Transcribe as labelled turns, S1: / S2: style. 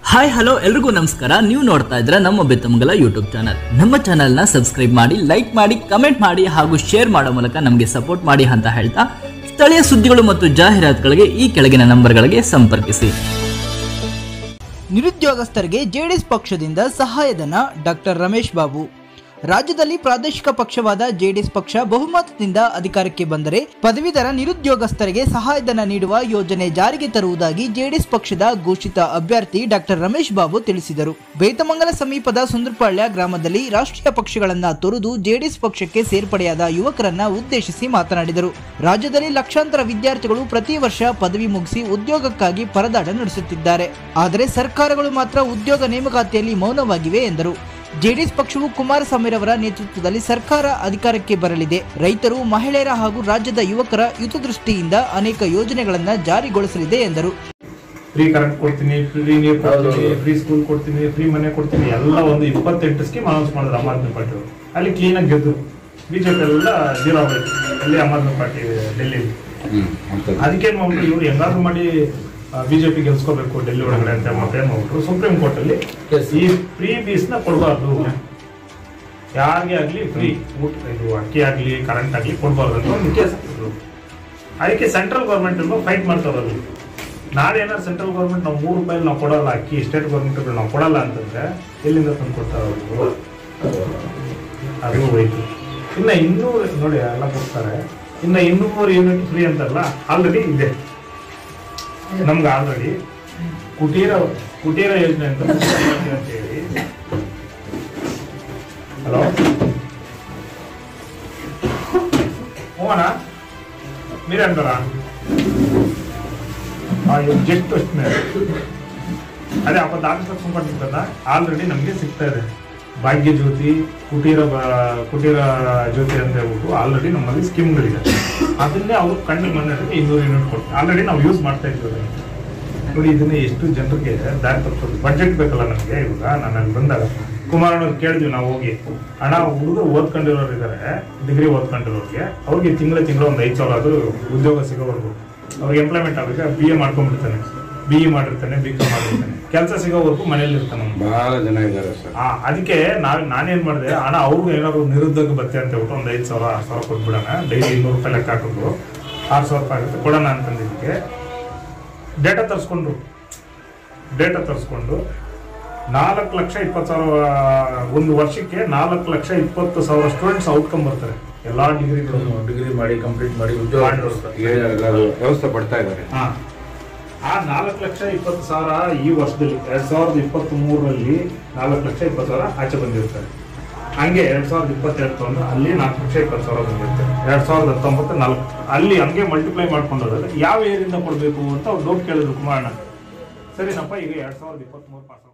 S1: Hi hello ಎಲ್ರಿಗೂ ನಮಸ್ಕಾರ ನೀವು ನೋಡ್ತಾ ಇದ್ರೆ ನಮ್ಮ ಬೆತ್ತಮಂಗಲ ಯೂಟ್ಯೂಬ್ ಚಾನಲ್ ನಮ್ಮ ಚಾನಲ್ನ ಸಬ್ಸ್ಕ್ರೈಬ್ ಮಾಡಿ ಲೈಕ್ ಮಾಡಿ ಕಮೆಂಟ್ ಮಾಡಿ ಹಾಗೂ ಶೇರ್ ಮಾಡೋ ಮೂಲಕ ನಮಗೆ ಸಪೋರ್ಟ್ ಮಾಡಿ ಅಂತ ಹೇಳ್ತಾ ಸ್ಥಳೀಯ ಸುದ್ದಿಗಳು ಮತ್ತು ಜಾಹೀರಾತುಗಳಿಗೆ ಈ ಕೆಳಗಿನ ನಂಬರ್ಗಳಿಗೆ ಸಂಪರ್ಕಿಸಿ
S2: ನಿರುದ್ಯೋಗಸ್ಥರಿಗೆ ಜೆಡಿಎಸ್ ಪಕ್ಷದಿಂದ ಸಹಾಯಧನ ಡಾಕ್ಟರ್ ರಮೇಶ್ ಬಾಬು ರಾಜ್ಯದಲ್ಲಿ ಪ್ರಾದೇಶಿಕ ಪಕ್ಷವಾದ ಜೆಡಿಎಸ್ ಪಕ್ಷ ಬಹುಮತದಿಂದ ಅಧಿಕಾರಕ್ಕೆ ಬಂದರೆ ಪದವೀಧರ ನಿರುದ್ಯೋಗಸ್ಥರಿಗೆ ಸಹಾಯಧನ ನೀಡುವ ಯೋಜನೆ ಜಾರಿಗೆ ತರುವುದಾಗಿ ಜೆಡಿಎಸ್ ಪಕ್ಷದ ಘೋಷಿತ ಅಭ್ಯರ್ಥಿ ಡಾಕ್ಟರ್ ರಮೇಶ್ ಬಾಬು ತಿಳಿಸಿದರು ಬೇತಮಂಗಲ ಸಮೀಪದ ಸುಂದರಪಾಳ್ಯ ಗ್ರಾಮದಲ್ಲಿ ರಾಷ್ಟ್ರೀಯ ಪಕ್ಷಗಳನ್ನ ತೊರೆದು ಜೆಡಿಎಸ್ ಪಕ್ಷಕ್ಕೆ ಸೇರ್ಪಡೆಯಾದ ಯುವಕರನ್ನ ಉದ್ದೇಶಿಸಿ ಮಾತನಾಡಿದರು ರಾಜ್ಯದಲ್ಲಿ ಲಕ್ಷಾಂತರ ವಿದ್ಯಾರ್ಥಿಗಳು ಪ್ರತಿ ವರ್ಷ ಪದವಿ ಮುಗಿಸಿ ಉದ್ಯೋಗಕ್ಕಾಗಿ ಪರದಾಟ ನಡೆಸುತ್ತಿದ್ದಾರೆ ಆದರೆ ಸರ್ಕಾರಗಳು ಮಾತ್ರ ಉದ್ಯೋಗ ನೇಮಕಾತಿಯಲ್ಲಿ ಮೌನವಾಗಿವೆ ಎಂದರು ಜೆಡಿಎಸ್ ಪಕ್ಷವು ಕುಮಾರಸ್ವಾಮಿರವರ ನೇತೃತ್ವದಲ್ಲಿ ಸರ್ಕಾರ ಅಧಿಕಾರಕ್ಕೆ ಬರಲಿದೆ ರೈತರು ಮಹಿಳೆಯರ ಹಾಗೂ ರಾಜ್ಯದ ಯುವಕರ ಹಿತದೃಷ್ಟಿಯಿಂದ ಅನೇಕ ಯೋಜನೆಗಳನ್ನು ಜಾರಿಗೊಳಿಸಲಿದೆ ಎಂದರು
S3: ಫ್ರೀ ಕರೆಂಟ್ ಕೊಡ್ತೀನಿ ಫ್ರೀ ನೀರು ಕೊಡ್ತೀನಿ ಫ್ರೀ ಸ್ಕೂಲ್ ಕೊಡ್ತೀನಿ ಫ್ರೀ ಮನೆ ಕೊಡ್ತೀನಿ ಎಲ್ಲ ಒಂದು ಇಪ್ಪತ್ತೆಂಟು ಸ್ಕೀಮ್ ಅನೌನ್ಸ್ ಮಾಡಿದ್ರು ಆಮ್ ಆದ್ಮಿ ಪಾರ್ಟಿ ಅವರು ಅಲ್ಲಿ ಕ್ಲೀನಾಗಿ ಗೆದ್ದು ಬಿಜೆಪಿ ಎಲ್ಲ ಜೀರೋ ಆಗೋಯ್ತು ಅಲ್ಲಿ ಆಮ್ ಆದ್ಮಿ ಪಾರ್ಟಿ ಡೆಲ್ಲಿಲಿ ಅದಕ್ಕೆ ಏನ್ ಮಾಡ್ಬಿಟ್ರು ಇವ್ರು ಹೆಂಗಾದ್ರು ಮಾಡಿ ಬಿಜೆಪಿ ಗೆಲ್ಸ್ಕೋಬೇಕು ಡೆಲ್ಲಿ ಒಳಗಡೆ ಅಂತ ಮತ್ತೆ ಏನ್ ಮಾಡ್ಬಿಟ್ರು ಸುಪ್ರೀಂ ಕೋರ್ಟ್ ಅಲ್ಲಿ ಈ ಫ್ರೀ ಬೀಸ್ ನ ಕೊಡಬಾರ್ದು ಯಾರಿಗೆ ಆಗ್ಲಿ ಫ್ರೀ ಊಟ ಇದು ಅಕ್ಕಿ ಆಗ್ಲಿ ಕರೆಂಟ್ ಆಗ್ಲಿ ಕೊಡಬಾರ್ದು ಅಂತ ಒಂದು ಕೇಸ್ ಹಾಕಿದ್ರು ಅದಕ್ಕೆ ಸೆಂಟ್ರಲ್ ಗೌರ್ಮೆಂಟ್ ಫೈಟ್ ಮಾಡ್ತಾರಲ್ಲ ನಾಳೆ ಏನಾದ್ರು ಸೆಂಟ್ರಲ್ ಗೌರ್ಮೆಂಟ್ ನಾವು ಮೂರು ರೂಪಾಯಿ ನಾವು ಕೊಡಲ್ಲ ಅಕ್ಕಿ ಸ್ಟೇಟ್ ಗೌರ್ಮೆಂಟ್ ನಾವು ಕೊಡಲ್ಲ ಅಂತಂದ್ರೆ ಎಲ್ಲಿಂದ ತಂದು ಕೊಡ್ತಾರೆ ಅವರು ಅದು ಹೋಯ್ತು ಇನ್ನ ಇನ್ನೂರು ನೋಡಿ ಎಲ್ಲ ಕೊಡ್ತಾರೆ ಇನ್ನ ಇನ್ನೂರು ಯೂನಿಟ್ ಫ್ರೀ ಅಂತಾರಲ್ಲ ಆಲ್ರೆಡಿ ಇದೆ ನಮ್ಗೆ ಆಲ್ರೆಡಿ ಕುಟೀರ ಕುಟೀರ ಯೋಜನೆ ಅಂತ ಅಂತ ಹೇಳಿ ಹಲೋ ಹೋಗೋಣ మీరే అంటారా ಜೆಟ್ ಮೇಲೆ ಅದೇ ಅಪ್ಪ ದಾಖಲೆ ತಗೊಂಡ್ಬಂದಿದ್ದಲ್ಲ ಆಲ್ರೆಡಿ ನಮಗೆ ಸಿಗ್ತಾ ಇದೆ ಭಾಗ್ಯ ಜ್ಯೋತಿ ಕುಟೀರ ಬ- ಕುಟೀರ ಜ್ಯೋತಿ ಅಂತ ಹೇಳ್ಬಿಟ್ಟು ಆಲ್ರೆಡಿ ನಮ್ಮಲ್ಲಿ ಸ್ಕೀಮ್ಗಳಿದೆ ಅದನ್ನೇ ಅವರು ಕಣ್ಣಿಗೆ ಮನೆಯಲ್ಲಿ ಇನ್ನೂರು ಯೂನಿಟ್ ಕೊಡ್ತಾರೆ ಆಲ್ರೆಡಿ ನಾವು ಯೂಸ್ ಮಾಡ್ತಾ ಇದ್ದೀವಿ ಅದನ್ನ. ನೋಡಿ ಇದನ್ನ ಎಷ್ಟು ಜನರಿಗೆ ದಾರಿ ತಪ್ಪಿಸೋದು ಬಡ್ಜೆಟ್ ಬೇಕಲ್ಲ ನಮಗೆ ಇವಾಗ ನಾನು ಅಲ್ಲಿ ಬಂದಾಗ ಕುಮಾರಣ್ಣವ್ರು ಕೇಳಿದ್ವಿ ನಾವು ಹೋಗಿ ಹಣ ಹುಡುಗರು ಓದ್ಕೊಂಡಿರೋರು ಇದ್ದಾರೆ ಡಿಗ್ರಿ ಓದ್ಕೊಂಡಿರೋರಿಗೆ ಅವ್ರಿಗೆ ತಿಂಗಳ ತಿಂಗಳ ಒಂದು ಐದು ಸಾವಿರ ಆದ್ರೂ ಉದ್ಯೋಗ ಸಿಗೋವರೆಗೂ ಅವ್ರಿಗೆ ಎಂಪ್ಲಾಯ್ಮೆಂಟ್ ಆಗುತ್ತೆ ಬಿ ಎ ಮಾಡ್ಕೊಂಡ್ಬಿಡ್ತಾನೆ ಬಿ ಇ ಮಾಡಿರ್ತಾನೆ ಬಿ ಕಾಮ್ ಮಾಡಿರ್ತಾನೆ ಕೆಲಸ ಸಿಗೋವರೆಗೂ ಮನೇಲಿ ಇರ್ತಾನೆ ಅವ್ನು.
S4: ಬಹಳ ಜನ ಇದ್ದಾರೆ ಸರ್
S3: ಆ, ಅದಕ್ಕೆ ನಾವ್ ನಾನೇನ್ ಮಾಡಿದೆ ಹಣ ಅವ್ರಿಗೆ ಏನಾದ್ರು ನಿರುದ್ಯೋಗ ಬತ್ತೆ ಅಂತ ಹೇಳ್ಬಿಟ್ಟು ಒಂದು ಐದು ಸಾವಿರ ಆರು ಸಾವಿರ ಕೊಟ್ಬಿಡೋಣ ಡೈಲಿ ಇನ್ನೂರು ರೂಪಾಯಿ ಲೆಕ್ಕ ಹಾಕಿದ್ರು ಆರು ಸಾವಿರ ರೂಪಾಯಿ ಆಗುತ್ತೆ ಕೊಡೋಣ ಅಂತಂದಿದ್ದಕ್ಕೆ ಡೇಟಾ ತರಿಸ್ಕೊಂಡ್ರು ಡೇಟಾ ತರಿಸ್ಕೊಂಡು ನಾಲ್ಕು ಲಕ್ಷ ಇಪ್ಪತ್ತು ಸಾವಿರ ಒಂದು ವರ್ಷಕ್ಕೆ ನಾಲ್ಕು ಲಕ್ಷ ಇಪ್ಪತ್ತು ಸಾವಿರ ಸ್ಟೂಡೆಂಟ್ಸ್ ಔಟ್ಕಮ್ ಬರ್ತಾರೆ ಎಲ್ಲಾ ಡಿಗ್ರಿಗಳು
S5: ಡಿಗ್ರಿ ಮಾಡಿ ಕಂಪ್ಲೀಟ್ ಮಾಡಿ ಉದ್ಯೋಗ
S3: ಮಾಡಿರೋರು.
S4: ಈಗ ಎಲ್ಲರೂ ವ್ಯವಸ್ಥೆ ಪಡ್ತಾ ಇದ್ದಾರೆ
S3: ಹಾ. ಆ ನಾಲ್ಕು ಲಕ್ಷ ಇಪ್ಪತ್ತು ಸಾವಿರ ಈ ವರ್ಷದಲ್ಲಿ ಎರಡ್ ಸಾವಿರದ ಇಪ್ಪತ್ತ್ ಮೂರರಲ್ಲಿ ನಾಲ್ಕು ಲಕ್ಷ ಇಪ್ಪತ್ತು ಸಾವಿರ ಆಚೆ ಬಂದಿರ್ತಾರೆ ಹಂಗೆ ಎರಡ್ ಸಾವಿರದ ಇಪ್ಪತ್ತೆರಡು ತಗೊಂಡು ಅಲ್ಲಿ ನಾಲ್ಕು ಲಕ್ಷ ಇಪ್ಪತ್ತು ಸಾವಿರ ಬಂದಿರ್ತಾರೆ ಎರಡ್ ಸಾವಿರದ ಹತ್ತೊಂಬತ್ತು ನಾಲ್ಕು ಅಲ್ಲಿ ಹಂಗೆ ಮಲ್ಟಿಪ್ಲೈ ಮಾಡ್ಕೊಂಡು ಹೋದ್ರೆ ಯಾವ ಏರಿಂದ ಕೊಡಬೇಕು ಅಂತ ಅವ್ರು ಡೌಟ್ ಕೇಳಿದ್ರು ಕುಮಾರಣ್ಣ ಸರಿನಪ್ಪ ಈಗ ಎರಡ್ ಸಾವಿರದ ಇಪ್ಪತ್ತ್ ಮೂರು ಪಾಸ್